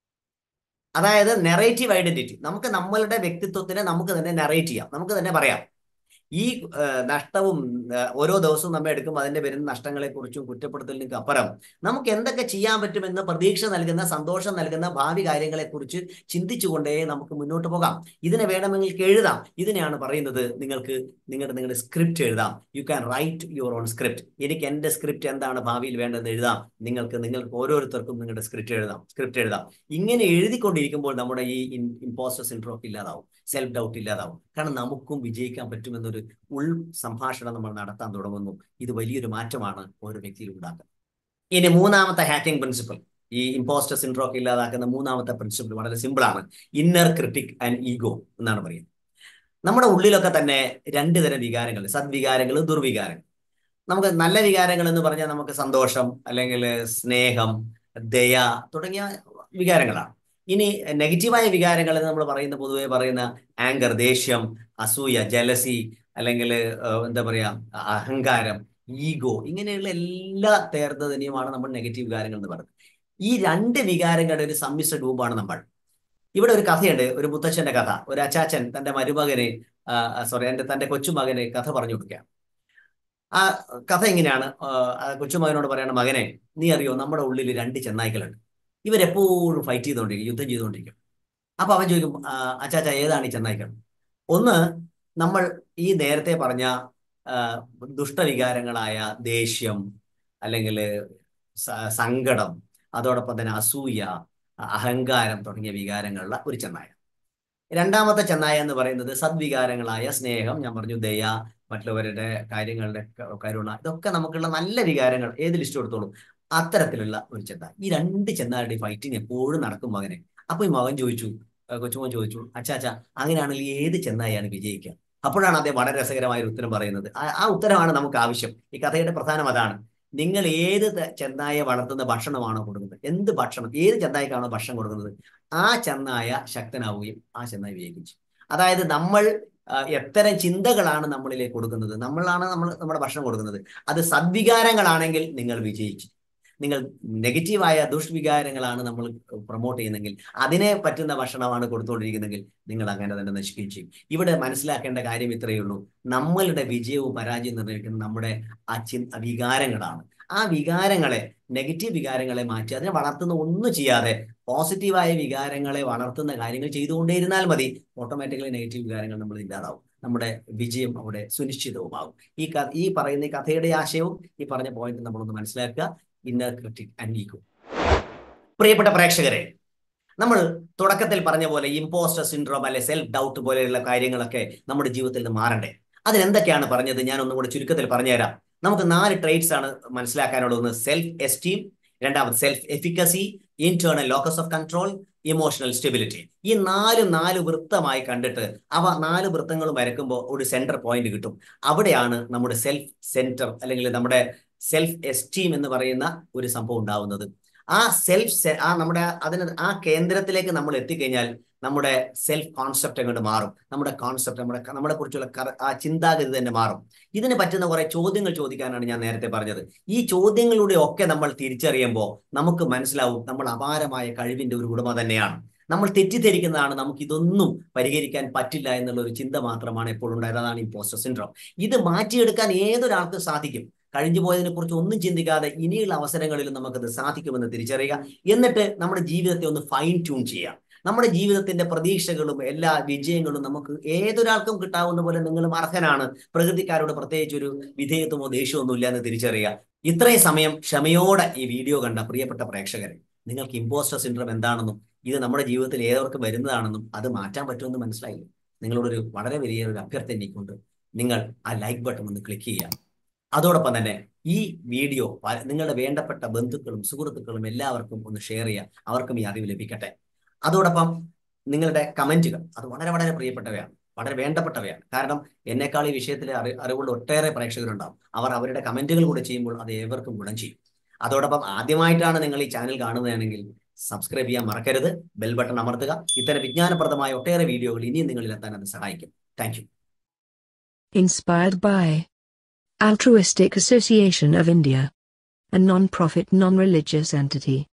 അതായത് നെറേറ്റീവ് ഐഡന്റിറ്റി നമുക്ക് നമ്മളുടെ വ്യക്തിത്വത്തിനെ നമുക്ക് തന്നെ നെറേറ്റ് ചെയ്യാം നമുക്ക് തന്നെ പറയാം ഈ നഷ്ടവും ഓരോ ദിവസവും നമ്മൾ എടുക്കുമ്പോൾ അതിന്റെ വരുന്ന നഷ്ടങ്ങളെ കുറിച്ചും കുറ്റപ്പെടുത്തലിനും അപ്പുറം നമുക്ക് എന്തൊക്കെ ചെയ്യാൻ പറ്റുമെന്ന് പ്രതീക്ഷ നൽകുന്ന സന്തോഷം നൽകുന്ന ഭാവി കാര്യങ്ങളെ കുറിച്ച് ചിന്തിച്ചുകൊണ്ടേ നമുക്ക് മുന്നോട്ട് പോകാം ഇതിനെ വേണമെങ്കിൽ എഴുതാം ഇതിനെയാണ് പറയുന്നത് നിങ്ങൾക്ക് നിങ്ങളുടെ നിങ്ങളുടെ സ്ക്രിപ്റ്റ് എഴുതാം you can write your own script എനിക്ക് എൻ്റെ സ്ക്രിപ്റ്റ് എന്താണ് ഭാവിയിൽ വേണ്ടതെന്ന് എഴുതാം നിങ്ങൾക്ക് നിങ്ങൾക്ക് ഓരോരുത്തർക്കും നിങ്ങളുടെ സ്ക്രിപ്റ്റ് എഴുതാം സ്ക്രിപ്റ്റ് എഴുതാം ഇങ്ങനെ എഴുതിക്കൊണ്ടിരിക്കുമ്പോൾ നമ്മുടെ ഈ ഇമ്പോസ്റ്റർ സിൻഡ്രോം ഇല്ലാതാവും സെൽഫ് ഡൗട്ട് ഇല്ലാതാവും കാരണം നമുക്കും വിജയിക്കാൻ പറ്റുമെന്നൊരു ഉൾ സംഭാഷണം നമ്മൾ നടത്താൻ തുടങ്ങുന്നു ഇത് വലിയൊരു മാറ്റമാണ് ഓരോ വ്യക്തിയിലും ഉണ്ടാക്കുന്നത് ഇനി മൂന്നാമത്തെ ഹാക്കിംഗ് പ്രിൻസിപ്പിൾ ഈ ഇമ്പോസ്റ്റർ സിൻഡ്രോം ഇല്ലാതാക്കുന്ന മൂന്നാമത്തെ പ്രിൻസിപ്പിൾ വളരെ സിമ്പിളാണ് ഇന്നർ ക്രിട്ടിക് ആൻഡ് ഈഗോ എന്നാണ് പറയുന്നത് നമ്മുടെ ഉള്ളിലൊക്കെ തന്നെ രണ്ട് തരം വികാരങ്ങൾ സദ്വികാരങ്ങൾ ദുർവികാരങ്ങൾ നമുക്ക് നല്ല വികാരങ്ങൾ എന്ന് പറഞ്ഞാൽ നമുക്ക് സന്തോഷം അല്ലെങ്കിൽ സ്നേഹം ദയ തുടങ്ങിയ വികാരങ്ങളാണ് ഇനി നെഗറ്റീവായ വികാരങ്ങൾ എന്ന് നമ്മൾ പറയുന്ന പൊതുവെ പറയുന്ന ആങ്കർ ദേഷ്യം അസൂയ ജലസി അല്ലെങ്കിൽ എന്താ പറയാ അഹങ്കാരം ഈഗോ ഇങ്ങനെയുള്ള എല്ലാ തേർന്നതിനെയുമാണ് നമ്മൾ നെഗറ്റീവ് വികാരങ്ങൾ എന്ന് പറയുന്നത് ഈ രണ്ട് വികാരങ്ങളുടെ ഒരു സമ്മിശ്ര രൂപമാണ് നമ്മൾ ഇവിടെ ഒരു കഥയുണ്ട് ഒരു മുത്തച്ഛന്റെ കഥ ഒരു അച്ചാച്ചൻ തന്റെ മരുമകന് സോറി എന്റെ തന്റെ കൊച്ചുമകന് കഥ പറഞ്ഞു കൊടുക്കുക ആ കഥ എങ്ങനെയാണ് കൊച്ചുമകനോട് പറയണ മകനെ നീ അറിയോ നമ്മുടെ ഉള്ളിൽ രണ്ട് ചെന്നായ്ക്കളുണ്ട് ഇവരെപ്പോഴും ഫൈറ്റ് ചെയ്തുകൊണ്ടിരിക്കും യുദ്ധം ചെയ്തുകൊണ്ടിരിക്കും അപ്പൊ അവൻ ചോദിക്കും അച്ചാച്ച ഏതാണ് ഈ ചെന്നായ്ക്കൾ ഒന്ന് നമ്മൾ ഈ നേരത്തെ പറഞ്ഞ ദുഷ്ടവികാരങ്ങളായ ദേഷ്യം അല്ലെങ്കിൽ സങ്കടം അതോടൊപ്പം തന്നെ അസൂയ അഹങ്കാരം തുടങ്ങിയ വികാരങ്ങളുള്ള ഒരു ചെന്നായ രണ്ടാമത്തെ ചെന്നായ എന്ന് പറയുന്നത് സദ്വികാരങ്ങളായ സ്നേഹം ഞാൻ പറഞ്ഞു ദയ മറ്റുള്ളവരുടെ കാര്യങ്ങളുടെ കരുണ ഇതൊക്കെ നമുക്കുള്ള നല്ല വികാരങ്ങൾ ഏത് ലിസ്റ്റ് കൊടുത്തോളും അത്തരത്തിലുള്ള ഒരു ചെന്നായ ഈ രണ്ട് ചെന്നായുടെ ഫൈറ്റിങ് എപ്പോഴും നടക്കും മകനെ അപ്പൊ ഈ മകൻ ചോദിച്ചു കൊച്ചുമോൻ ചോദിച്ചു അച്ചാച്ച അങ്ങനെയാണെങ്കിൽ ഏത് ചെന്നായാണ് വിജയിക്കുക അപ്പോഴാണ് അദ്ദേഹം വളരെ രസകരമായ ഒരു ഉത്തരം പറയുന്നത് ആ ഉത്തരമാണ് നമുക്ക് ആവശ്യം ഈ കഥയുടെ പ്രധാനം അതാണ് നിങ്ങൾ ഏത് ചെന്നായ വളർത്തുന്ന ഭക്ഷണമാണോ കൊടുക്കുന്നത് എന്ത് ഭക്ഷണം ഏത് ചെന്നായിക്കാണോ ഭക്ഷണം കൊടുക്കുന്നത് ആ ചെന്നായ ശക്തനാവുകയും ആ ചെന്നായ വിജയിക്കുകയും ചെയ്യും അതായത് നമ്മൾ എത്തരം ചിന്തകളാണ് നമ്മളിലേക്ക് കൊടുക്കുന്നത് നമ്മളാണ് നമ്മൾ നമ്മുടെ ഭക്ഷണം കൊടുക്കുന്നത് അത് സദ്വികാരങ്ങളാണെങ്കിൽ നിങ്ങൾ വിജയിച്ചു നിങ്ങൾ നെഗറ്റീവായ ദുഷ്വികാരങ്ങളാണ് നമ്മൾ പ്രൊമോട്ട് ചെയ്യുന്നെങ്കിൽ അതിനെ പറ്റുന്ന ഭക്ഷണമാണ് കൊടുത്തുകൊണ്ടിരിക്കുന്നെങ്കിൽ നിങ്ങൾ അങ്ങനെ തന്നെ നശിക്കുകയും ചെയ്യും ഇവിടെ മനസ്സിലാക്കേണ്ട കാര്യം ഇത്രയേ ഉള്ളൂ നമ്മളുടെ വിജയവും പരാജയവും നിർണ്ണയിക്കുന്നത് നമ്മുടെ ആ ചി വികാരങ്ങളാണ് ആ വികാരങ്ങളെ നെഗറ്റീവ് വികാരങ്ങളെ മാറ്റി അതിനെ വളർത്തുന്ന ഒന്നും ചെയ്യാതെ പോസിറ്റീവായ വികാരങ്ങളെ വളർത്തുന്ന കാര്യങ്ങൾ ചെയ്തുകൊണ്ടേയിരുന്നാൽ മതി ഓട്ടോമാറ്റിക്കലി നെഗറ്റീവ് വികാരങ്ങൾ നമ്മൾ ഇല്ലാതാവും നമ്മുടെ വിജയം അവിടെ സുനിശ്ചിതവുമാകും ഈ ഈ പറയുന്ന ഈ കഥയുടെ ആശയവും ഈ പറഞ്ഞ പോയിന്റ് നമ്മളൊന്ന് മനസ്സിലാക്കുക ഇന്നർ ക്രിറ്റിക് ആൻഡ് ഈഗോ പ്രിയപ്പെട്ട പ്രേക്ഷകരെ നമ്മൾ തുടക്കത്തിൽ പറഞ്ഞ പോലെ ഇമ്പോസ്റ്റർ സിൻഡ്രോം അല്ലെ സെൽഫ് ഡൗട്ട് പോലെയുള്ള കാര്യങ്ങളൊക്കെ നമ്മുടെ ജീവിതത്തിൽ നിന്ന് മാറണ്ടേ അതിനെന്തൊക്കെയാണ് പറഞ്ഞത് ഞാൻ ഒന്നും കൂടെ ചുരുക്കത്തിൽ പറഞ്ഞുതരാം നമുക്ക് നാല് ട്രേറ്റ്സ് ആണ് മനസ്സിലാക്കാനുള്ളത് ഒന്ന് സെൽഫ് എസ്റ്റീം രണ്ടാമത് self efficacy internal locus of control emotional stability ഈ നാല് നാല് വൃത്തമായി കണ്ടിട്ട് അവ നാല് വൃത്തങ്ങൾ വരക്കുമ്പോൾ ഒരു സെന്റർ പോയിന്റ് കിട്ടും അവിടെയാണ് നമ്മുടെ സെൽഫ് സെന്റർ അല്ലെങ്കിൽ നമ്മുടെ സെൽഫ് എസ്റ്റീം എന്ന് പറയുന്ന ഒരു സംഭവം ഉണ്ടാവുന്നത് ആ സെൽഫ് ആ നമ്മുടെ അതിന് ആ കേന്ദ്രത്തിലേക്ക് നമ്മൾ എത്തിക്കഴിഞ്ഞാൽ നമ്മുടെ സെൽഫ് കോൺസെപ്റ്റ് അങ്ങോട്ട് മാറും നമ്മുടെ കോൺസെപ്റ്റ് നമ്മുടെ നമ്മളെ കുറിച്ചുള്ള ആ ചിന്താഗതി തന്നെ മാറും ഇതിന് പറ്റുന്ന കുറെ ചോദ്യങ്ങൾ ചോദിക്കാനാണ് ഞാൻ നേരത്തെ പറഞ്ഞത് ഈ ചോദ്യങ്ങളുടെ ഒക്കെ നമ്മൾ തിരിച്ചറിയുമ്പോൾ നമുക്ക് മനസ്സിലാവും നമ്മൾ അപാരമായ കഴിവിന്റെ ഒരു ഉടമ തന്നെയാണ് നമ്മൾ തെറ്റിദ്ധരിക്കുന്നതാണ് നമുക്ക് ഇതൊന്നും പരിഹരിക്കാൻ പറ്റില്ല എന്നുള്ള ഒരു ചിന്ത മാത്രമാണ് എപ്പോഴും ഉണ്ടായത് അതാണ് ഇമ്പോസ്റ്റർ സിൻഡ്രോം ഇത് മാറ്റിയെടുക്കാൻ ഏതൊരാൾക്കും സാധിക്കും കഴിഞ്ഞു പോയതിനെ കുറിച്ച് ഒന്നും ചിന്തിക്കാതെ ഇനിയുള്ള അവസരങ്ങളിലും നമുക്കത് സാധിക്കുമെന്ന് തിരിച്ചറിയുക എന്നിട്ട് നമ്മുടെ ജീവിതത്തെ ഒന്ന് ഫൈൻ ട്യൂൺ ചെയ്യുക നമ്മുടെ ജീവിതത്തിന്റെ പ്രതീക്ഷകളും എല്ലാ വിജയങ്ങളും നമുക്ക് ഏതൊരാൾക്കും കിട്ടാവുന്ന പോലെ നിങ്ങളും അർഹനാണ് പ്രകൃതിക്കാരോട് പ്രത്യേകിച്ച് ഒരു വിധേയത്വമോ ദേഷ്യമൊന്നും ഇല്ല എന്ന് തിരിച്ചറിയുക ഇത്രയും സമയം ക്ഷമയോടെ ഈ വീഡിയോ കണ്ട പ്രിയപ്പെട്ട പ്രേക്ഷകരെ നിങ്ങൾക്ക് ഇമ്പോസ്റ്റർ സിൻഡ്രം എന്താണെന്നും ഇത് നമ്മുടെ ജീവിതത്തിൽ ഏവർക്കും വരുന്നതാണെന്നും അത് മാറ്റാൻ പറ്റുമെന്ന് മനസ്സിലായില്ല നിങ്ങളോടൊരു വളരെ വലിയ ഒരു അഭ്യർത്ഥന എനിക്കുണ്ട് നിങ്ങൾ ആ ലൈക്ക് ബട്ടൺ ഒന്ന് ക്ലിക്ക് ചെയ്യുക അതോടൊപ്പം തന്നെ ഈ വീഡിയോ നിങ്ങളുടെ വേണ്ടപ്പെട്ട ബന്ധുക്കളും സുഹൃത്തുക്കളും എല്ലാവർക്കും ഒന്ന് ഷെയർ ചെയ്യുക അവർക്കും ഈ അറിവ് ലഭിക്കട്ടെ അതോടൊപ്പം നിങ്ങളുടെ കമന്റുകൾ അത് വളരെ വളരെ പ്രിയപ്പെട്ടവയാണ് വളരെ വേണ്ടപ്പെട്ടവയാണ് കാരണം എന്നെക്കാൾ ഈ വിഷയത്തിലെ അറി അറിവുള്ള ഒട്ടേറെ പ്രേക്ഷകരുണ്ടാവും അവർ അവരുടെ കമന്റുകൾ കൂടെ ചെയ്യുമ്പോൾ അത് ഏവർക്കും ഗുണം ചെയ്യും അതോടൊപ്പം ആദ്യമായിട്ടാണ് നിങ്ങൾ ഈ ചാനൽ കാണുന്നതാണെങ്കിൽ സബ്സ്ക്രൈബ് ചെയ്യാൻ മറക്കരുത് ബെൽ ബട്ടൺ അമർത്തുക ഇത്തരം വിജ്ഞാനപ്രദമായ ഒട്ടേറെ വീഡിയോകൾ ഇനിയും നിങ്ങളിൽ എത്താൻ അത് സഹായിക്കും thank Inspired by Altruistic Association of India, a non-profit non-religious entity.